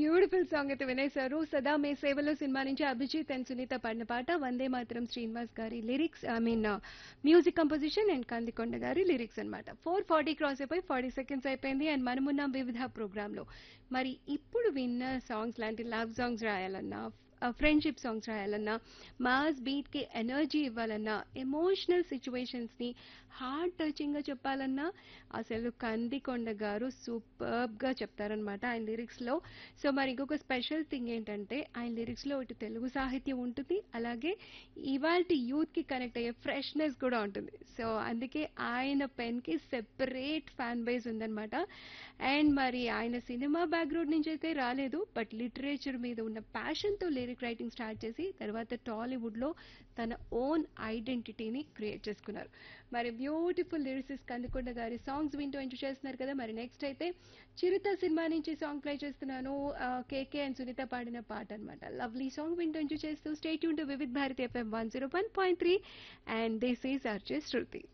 beautiful song అయితే వినేశారు సదా మే సేవలో సినిమా నుంచి అభిజిత్ అండ్ సునీత పాడిన పాట వందే మాత్రం శ్రీనివాస్ గారి lyrics I mean music composition and Kandikonda గారి లిరిక్స్ అన్నమాట ఫోర్ ఫార్టీ క్రాస్ అయిపోయి ఫార్టీ సెకండ్స్ అయిపోయింది అండ్ మనమున్నాం వివిధ ప్రోగ్రామ్ లో మరి ఇప్పుడు విన్న సాంగ్స్ లాంటి లవ్ సాంగ్స్ రాయాలన్నా ఫ్రెండ్షిప్ సాంగ్స్ రాయాలన్నా మాస్ బీట్ కి ఎనర్జీ ఇవ్వాలన్నా ఎమోషనల్ సిచ్యువేషన్స్ ని హార్ట్ టచింగ్ గా చెప్పాలన్నా అసలు కందికొండ గారు సూపర్బ్ గా చెప్తారనమాట ఆయన లిరిక్స్ లో సో మరి ఇంకొక స్పెషల్ థింగ్ ఏంటంటే ఆయన లిరిక్స్ లో ఇటు తెలుగు సాహిత్యం ఉంటుంది అలాగే ఇవాళ యూత్ కి కనెక్ట్ అయ్యే ఫ్రెష్నెస్ కూడా ఉంటుంది సో అందుకే ఆయన పెన్ కి సెపరేట్ ఫ్యాన్ బేస్ ఉందన్నమాట అండ్ మరి ఆయన సినిమా బ్యాక్గ్రౌండ్ నుంచి అయితే రాలేదు బట్ లిటరేచర్ మీద ఉన్న ప్యాషన్ తో లిరిక్ రైటింగ్ స్టార్ట్ చేసి తర్వాత టాలీవుడ్ లో తన ఓన్ ఐడెంటిటీని క్రియేట్ చేసుకున్నారు మరి బ్యూటిఫుల్ లిరిసిస్ కందుకొండ గారి సాంగ్స్ వింటూ ఎంజాయ్ చేస్తున్నారు కదా మరి నెక్స్ట్ అయితే చిరుత సినిమా నుంచి సాంగ్ ప్లే చేస్తున్నాను కేకే అండ్ సునీత పాడిన పాట అనమాట లవ్లీ సాంగ్ వింటూ ఎంజాయ్ చేస్తూ స్టేట్ యూన్ to Vividh Bharati FM one zero one point three and this is RJ Shruti